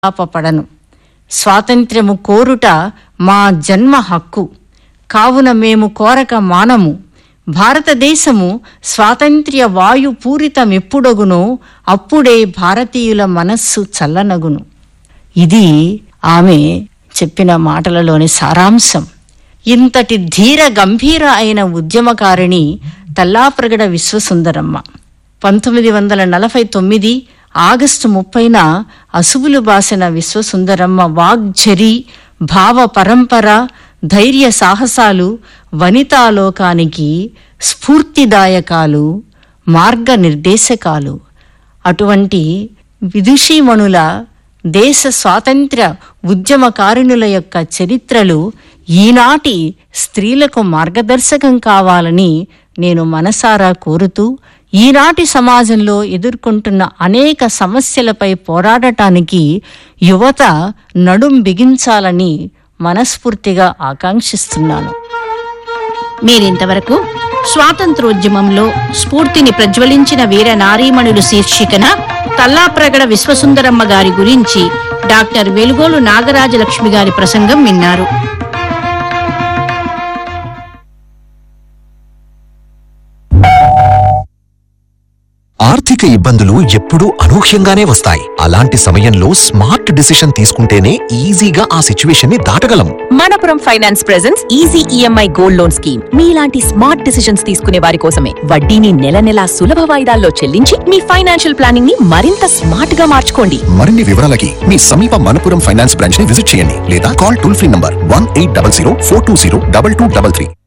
పాపపడను స్వాతంత్ర్యము కోరుట మా జన్మ హక్కు కావున మేము కోరక మానము భారతదేశము స్వాతంత్ర్య వాయు పూరితమెప్పుడగునో అప్పుడే భారతీయుల మనస్సు చల్లనగును ఇది ఆమె చెప్పిన మాటలలోని సారాంశం ఇంతటి ధీర గంభీర అయిన ఉద్యమకారిణి తల్లాప్రగడ విశ్వసుందరమ్మ పంతొమ్మిది వందల నలభై తొమ్మిది ఆగస్టు ముప్పైన అసువులు బాసిన విశ్వసుందరమ్మ వాగ్ఝరి భావ పరంపర ధైర్య సాహసాలు వనితాలోకానికి స్ఫూర్తిదాయకాలు మార్గనిర్దేశకాలు అటువంటి విదుషీమణుల దేశ స్వాతంత్ర్య ఉద్యమకారిణుల యొక్క చరిత్రలు ఈనాటి స్త్రీలకు మార్గదర్శకం కావాలని నేను మనసారా కోరుతూ ఈనాటి సమాజంలో ఎదుర్కొంటున్న అనేక సమస్యలపై పోరాడటానికి యువత నడుం బిగించాలని మనస్ఫూర్తిగా ఆకాంక్షిస్తున్నాను మీరింతవరకు స్వాతంత్రోద్యమంలో స్ఫూర్తిని ప్రజ్వలించిన వీర నారీమణులు శీర్షికన తల్లాప్రగడ విశ్వసుందరమ్మ గారి గురించి డాక్టర్ వెలుగోలు నాగరాజలక్ష్మి గారి ప్రసంగం విన్నారు ఆర్థిక ఇబ్బందులు ఎప్పుడూ అనూహ్యంగానే వస్తాయి అలాంటి సమయంలో స్మార్ట్ డిసిషన్ తీసుకుంటేనే ఈజీగా ఆ సిచ్యువేషన్ ని దాటగలం Manappuram finance presence easy EMI gold loan scheme మీలాంటి స్మార్ట్ డిసిషన్స్ తీసుకునే వారి కోసమే వడ్డీని నెల నెలా సులభ వాయిదాల్లో చెల్లించి మీ ఫైనాన్షియల్ ప్లానింగ్ ని మరింత స్మార్ట్ గా మార్చుకోండి మరిన్ని వివరాలకి మీ సమీప మనపురం ఫైనాన్స్ బ్రాంచ్ ని విజిట్ చేయండి లేదా call toll free number one eight double zero four two zero double two double three